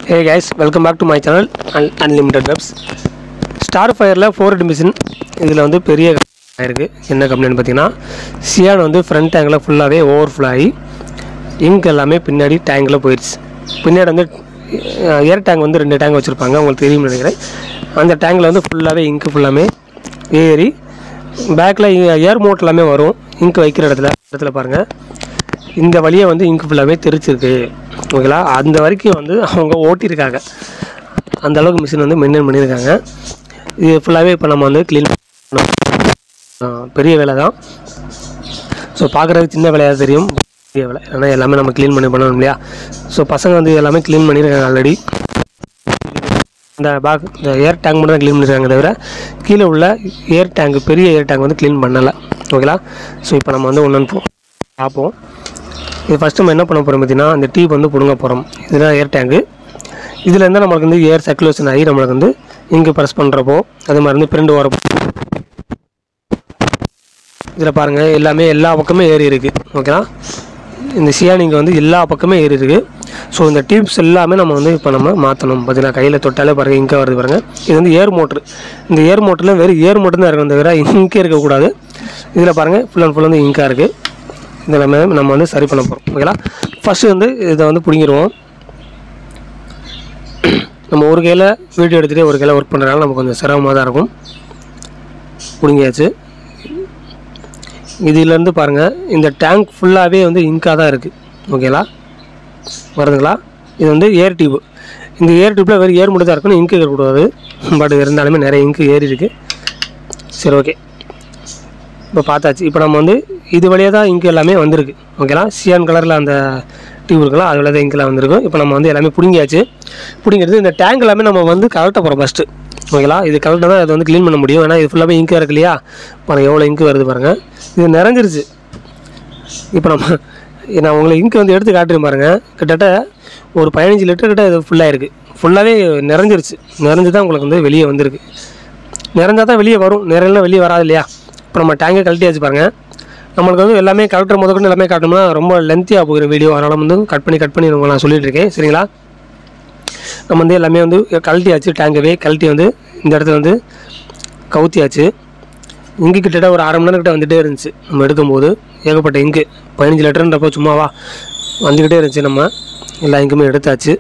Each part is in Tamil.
hey guys welcome back to my channel unlimited webs star ஃபயரில் ஃபோர் ஹெட் மிஷின் இதில் வந்து பெரிய இருக்குது என்ன கம்ப்ளைண்ட் பார்த்தீங்கன்னா சியான் வந்து ஃப்ரண்ட் டேங்கில் ஃபுல்லாகவே ஓவர்ஃப்ளோ ஆகி இங்க் எல்லாமே பின்னாடி டேங்கில் போயிடுச்சு பின்னாடி வந்து ஏர் டேங்க் வந்து ரெண்டு டேங்க் வச்சுருப்பாங்க உங்களுக்கு தெரியும்னு நினைக்கிறேன் அந்த டேங்கில் வந்து ஃபுல்லாகவே இங்க்கு ஃபுல்லாமே ஏறி பேக்கில் ஏர் மோட் எல்லாமே வரும் இங்க் வைக்கிற இடத்துல இடத்துல பாருங்கள் இந்த வழியை வந்து இங்கு ஃபுல்லாகவே தெரிச்சிருக்கு ஓகேங்களா அந்த வரைக்கும் வந்து அவங்க ஓட்டியிருக்காங்க அந்த அளவுக்கு மிஷின் வந்து மெயின்டைன் பண்ணியிருக்காங்க இது ஃபுல்லாகவே இப்போ நம்ம வந்து க்ளீன் பெரிய வேலை தான் ஸோ பார்க்குறதுக்கு சின்ன வேலையாக தெரியும் பெரிய வேலை ஏன்னா எல்லாமே நம்ம க்ளீன் பண்ணி பண்ணணும் இல்லையா ஸோ பசங்க வந்து எல்லாமே க்ளீன் பண்ணியிருக்காங்க ஆல்ரெடி இந்த பேக் இந்த ஏர் டேங்க் மட்டும் தான் க்ளீன் பண்ணியிருக்காங்க தவிர கீழே உள்ள ஏர் டேங்க் பெரிய ஏர் டேங்க் வந்து க்ளீன் பண்ணலை ஓகேங்களா ஸோ இப்போ நம்ம வந்து ஒன்று பார்ப்போம் இது ஃபஸ்ட்டு நம்ம என்ன பண்ண போகிறோம் பார்த்தீங்கன்னா இந்த டீப் வந்து பிடுங்க போகிறோம் இதுதான் ஏர் டேங்கு இதில் இருந்தால் நம்மளுக்கு வந்து ஏர் சர்க்குலேஷன் ஆகி நம்மளுக்கு வந்து இங்கே ப்ரெஸ் பண்ணுறப்போ அது மாதிரி வந்து பிரிண்ட் வரப்போ இதில் பாருங்கள் எல்லாமே எல்லா பக்கமே ஏறி இருக்குது ஓகேங்களா இந்த சியானிங்க வந்து எல்லா பக்கமே ஏறி இருக்குது ஸோ இந்த டியூப்ஸ் எல்லாமே நம்ம வந்து இப்போ நம்ம மாற்றணும் பார்த்தீங்கன்னா கையில் தொட்டாலே பாருங்கள் இங்கே வருது பாருங்கள் இது வந்து ஏர் மோட்ரு இந்த ஏர் மோட்டரில் வெறும் ஏர் மட்டும் தான் இருக்கும் தவிர இங்கே இருக்கக்கூடாது இதில் பாருங்கள் ஃபுல் அண்ட் ஃபுல் வந்து இங்காக இருக்குது இதை நம்ம நம்ம வந்து சரி பண்ண போகிறோம் ஓகேங்களா ஃபஸ்ட்டு வந்து இதை வந்து பிடிங்கிடுவோம் நம்ம ஒரு கையில் வீடியோ எடுத்துகிட்டே ஒரு கையில் ஒர்க் பண்ணுறதுனால நமக்கு கொஞ்சம் சிரமமாக தான் இருக்கும் பிடுங்கியாச்சு இதிலேருந்து பாருங்கள் இந்த டேங்க் ஃபுல்லாகவே வந்து இங்காக தான் இருக்குது ஓகேங்களா வருதுங்களா இது வந்து ஏர் டியூப் இந்த ஏர் டியூப்பில் வெறும் ஏர் மட்டும் தான் இருக்கணும் இங்கு இருக்கக்கூடாது பட் இருந்தாலுமே நிறைய இங்கு ஏறி இருக்குது சரி ஓகே இப்போ பார்த்தாச்சு இப்போ நம்ம வந்து இது வழியாக தான் இங்கு எல்லாமே வந்திருக்கு ஓகேங்களா சியான் கலரில் அந்த டியூப் இருக்கலாம் அது வழியாக தான் இங்கெல்லாம் வந்திருக்கும் இப்போ நம்ம வந்து எல்லாமே பிடுங்கியாச்சு பிடிங்கிறது இந்த டேங்க் எல்லாமே நம்ம வந்து கலட்ட போகிறோம் ஃபஸ்ட்டு ஓகேங்களா இது கலட்ட தான் அதை வந்து க்ளீன் பண்ண முடியும் ஏன்னா இது ஃபுல்லாகவே இங்கு இருக்கு இல்லையா பாருங்கள் எவ்வளோ இங்கு வருது பாருங்கள் இது நிறைஞ்சிருச்சு இப்போ நம்ம நான் உங்களுக்கு இங்கு வந்து எடுத்து காட்டுறேன் பாருங்கள் கிட்டத்தட்ட ஒரு பதினஞ்சு லிட்டர் கிட்ட இது ஃபுல்லாக இருக்குது ஃபுல்லாகவே நிறைஞ்சிருச்சு நிறைஞ்சு தான் உங்களுக்கு வந்து வெளியே வந்திருக்கு நிறைஞ்சால் தான் வெளியே வரும் நிறையலாம் வெளியே வராது இல்லையா இப்போ நம்ம டேங்கை கழட்டியாச்சு பாருங்கள் நம்மளுக்கு வந்து எல்லாமே கலெக்டர் முதற்கொண்டு எல்லாமே காட்டணும்னா ரொம்ப லென்த்தியாக போகிற வீடியோ அதனால் வந்து கட் பண்ணி கட் பண்ணி உங்களுக்கு நான் சொல்லிட்டு இருக்கேன் சரிங்களா நம்ம வந்து எல்லாமே வந்து கழட்டியாச்சு டேங்கவே கழட்டி வந்து இந்த இடத்துல வந்து கவுத்தியாச்சு இங்கு கிட்டத்தட்ட ஒரு அரை மணி நேரம் கிட்ட வந்துகிட்டே இருந்துச்சு நம்ம எடுக்கும்போது ஏகப்பட்ட இங்கு பதினஞ்சு லிட்டருன்றப்போ சும்மாவா வந்துக்கிட்டே இருந்துச்சு நம்ம எல்லா இங்குமே எடுத்தாச்சு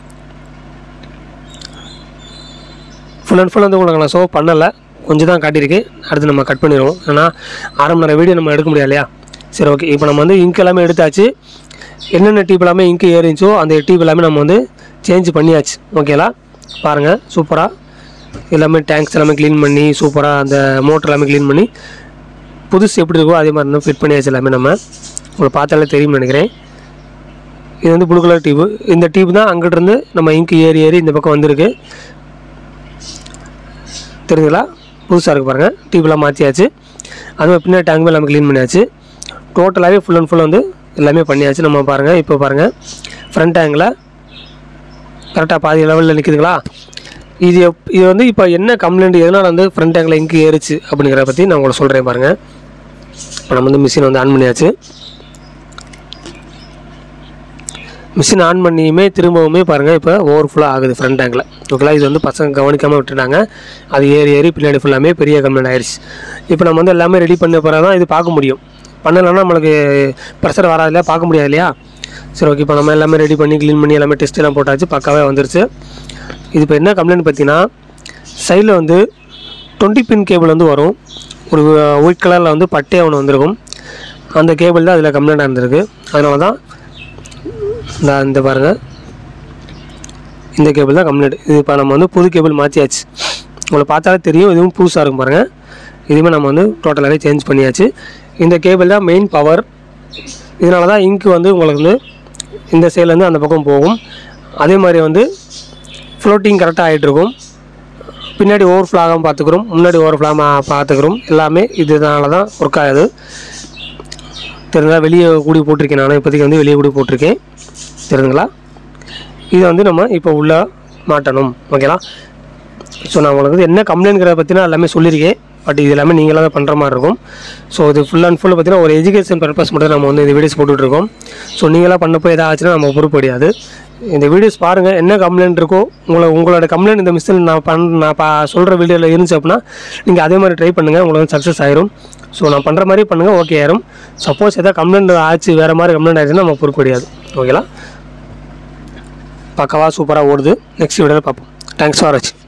ஃபுல் அண்ட் ஃபுல் வந்து உங்களுக்கு நான் ஷோ பண்ணலை கொஞ்சம் தான் காட்டியிருக்கேன் அடுத்து நம்ம கட் பண்ணிடுவோம் ஏன்னா அரை மணி நேரம் வீடியோ நம்ம எடுக்க முடியாது இல்லையா சரி ஓகே இப்போ நம்ம வந்து இங்க் எல்லாமே எடுத்தாச்சு என்னென்ன டீப் எல்லாமே இங்கு ஏறிச்சோ அந்த டீப் எல்லாமே நம்ம வந்து சேஞ்ச் பண்ணியாச்சு ஓகேலா பாருங்கள் சூப்பராக எல்லாமே டேங்க்ஸ் எல்லாமே க்ளீன் பண்ணி சூப்பராக அந்த மோட்டர் எல்லாமே க்ளீன் பண்ணி புதுசு எப்படி இருக்கோ அதே மாதிரி தான் ஃபிட் பண்ணியாச்சு எல்லாமே நம்ம உங்களுக்கு பார்த்தாலே தெரியும்னு நினைக்கிறேன் இது வந்து ப்ளூ கலர் டியூப் இந்த டியூப் தான் அங்கிட்டிருந்து நம்ம இங்கு ஏறி ஏறி இந்த பக்கம் வந்திருக்கு தெரியுதுங்களா புதுசாக இருக்குது பாருங்கள் டியூப்லாம் மாற்றியாச்சு அதுவும் பின்னாடி டேங்க் எல்லாமே க்ளீன் பண்ணியாச்சு டோட்டலாகவே ஃபுல் அண்ட் ஃபுல் வந்து எல்லாமே பண்ணியாச்சு நம்ம பாருங்கள் இப்போ பாருங்கள் ஃப்ரண்ட் டேங்கில் கரெக்டாக பாதி லெவலில் நிற்குதுங்களா இது எப் இது வந்து இப்போ என்ன கம்ப்ளைண்ட் எதனால் வந்து ஃப்ரண்ட் டேங்கில் இங்கு ஏறிச்சு அப்படிங்கிறத பற்றி நான் உங்களுக்கு சொல்கிறேன் பாருங்கள் இப்போ நம்ம வந்து மிஷின் வந்து ஆன் பண்ணியாச்சு மிஷின் ஆன் பண்ணியுமே திரும்பவுமே பாருங்கள் இப்போ ஓவர் ஃபுல்லாக ஆகுது ஃப்ரண்ட் டேங்கில் ஓகேங்களா இது வந்து பசங்க கவனிக்காமல் விட்டுட்டாங்க அது ஏறி ஏறி பின்னாடி ஃபுல்லாமே பெரிய கம்ப்ளைண்ட் ஆயிடுச்சு இப்போ நம்ம வந்து எல்லாமே ரெடி பண்ண பிறகு தான் இது பார்க்க முடியும் பண்ணலைன்னா நம்மளுக்கு ப்ரெஷர் வராது இல்லையா பார்க்க முடியாது இல்லையா சரி ஓகே இப்போ நம்ம எல்லாமே ரெடி பண்ணி க்ளீன் பண்ணி எல்லாமே டெஸ்ட் எல்லாம் போட்டாச்சு பக்காவே வந்துருச்சு இது இப்போ என்ன கம்ப்ளைண்ட் பார்த்தீங்கன்னா சைடில் வந்து டுவெண்ட்டி பின் கேபிள் வந்து வரும் ஒரு ஒயிட் கலரில் வந்து பட்டே ஒன்று வந்திருக்கும் அந்த கேபிள் தான் அதில் கம்ப்ளைண்ட் இருந்திருக்கு அதனால தான் இந்த இந்த பாருங்கள் இந்த கேபிள் தான் கம்ப்ளைண்ட் இது இப்போ நம்ம வந்து புது கேபிள் மாற்றியாச்சு உங்களை பார்த்தாலே தெரியும் இதுவும் புதுசாக இருக்கும் பாருங்கள் இதுவுமே நம்ம வந்து டோட்டலாகவே சேஞ்ச் பண்ணியாச்சு இந்த கேபிள் தான் மெயின் பவர் இதனால தான் இங்கு வந்து உங்களுக்கு வந்து இந்த சைட்லேருந்து அந்த பக்கம் போகும் அதே மாதிரி வந்து ஃப்ளோட்டிங் கரெக்டாக ஆகிட்டுருக்கும் பின்னாடி ஓவர் ஃப்ளோ ஆகாமல் பார்த்துக்கிறோம் முன்னாடி ஓவர் ஃப்ளோ பார்த்துக்கிறோம் எல்லாமே இதனால தான் ஒர்க் ஆகுது தெரிஞ்சா வெளியே கூடி போட்டிருக்கேன் நான் இப்போதைக்கு வந்து வெளியே கூடி போட்டிருக்கேன் தெரியுதுங்களா இதை வந்து நம்ம இப்போ உள்ளே மாட்டணும் ஓகேங்களா ஸோ நான் உங்களுக்கு வந்து என்ன கம்ப்ளைண்ட்கிறத பற்றினா எல்லாமே சொல்லியிருக்கேன் பட் இது எல்லாமே நீங்களாக தான் பண்ணுற மாதிரி இருக்கும் ஸோ இது ஃபுல் அண்ட் ஃபுல் பார்த்தீங்கன்னா ஒரு எஜுகேஷன் பர்பஸ் மட்டும் நம்ம வந்து இந்த வீடியோஸ் போட்டுட்ருக்கோம் ஸோ நீங்களாக பண்ணப்போ எதாவது ஆச்சுன்னா நம்ம பொறுப்பு கிடையாது இந்த வீடியோஸ் பாருங்கள் என்ன கம்ப்ளைண்ட் இருக்கோ உங்களை உங்களோட கம்ப்ளைண்ட் இந்த மிஸ்ஸில் நான் பண் நான் பா சொல்கிற வீடியோவில் இருந்துச்சு அப்படின்னா நீங்கள் அதே மாதிரி ட்ரை பண்ணுங்கள் உங்களுக்கு வந்து சக்ஸஸ் ஆயிரும் ஸோ நான் பண்ணுற மாதிரி பண்ணுங்கள் ஓகே ஆயிரும் சப்போஸ் எதாவது கம்ப்ளைண்ட் ஆச்சு வேறு மாதிரி கம்ப்ளைண்ட் ஆயிடுச்சுன்னா நம்ம பொறுக்க முடியாது ஓகேங்களா பக்கவா சூப்பராக ஓடுது நெக்ஸ்ட் வீடியோவில் பார்ப்போம் தேங்க்ஸ் ஃபார் வாட்சிங்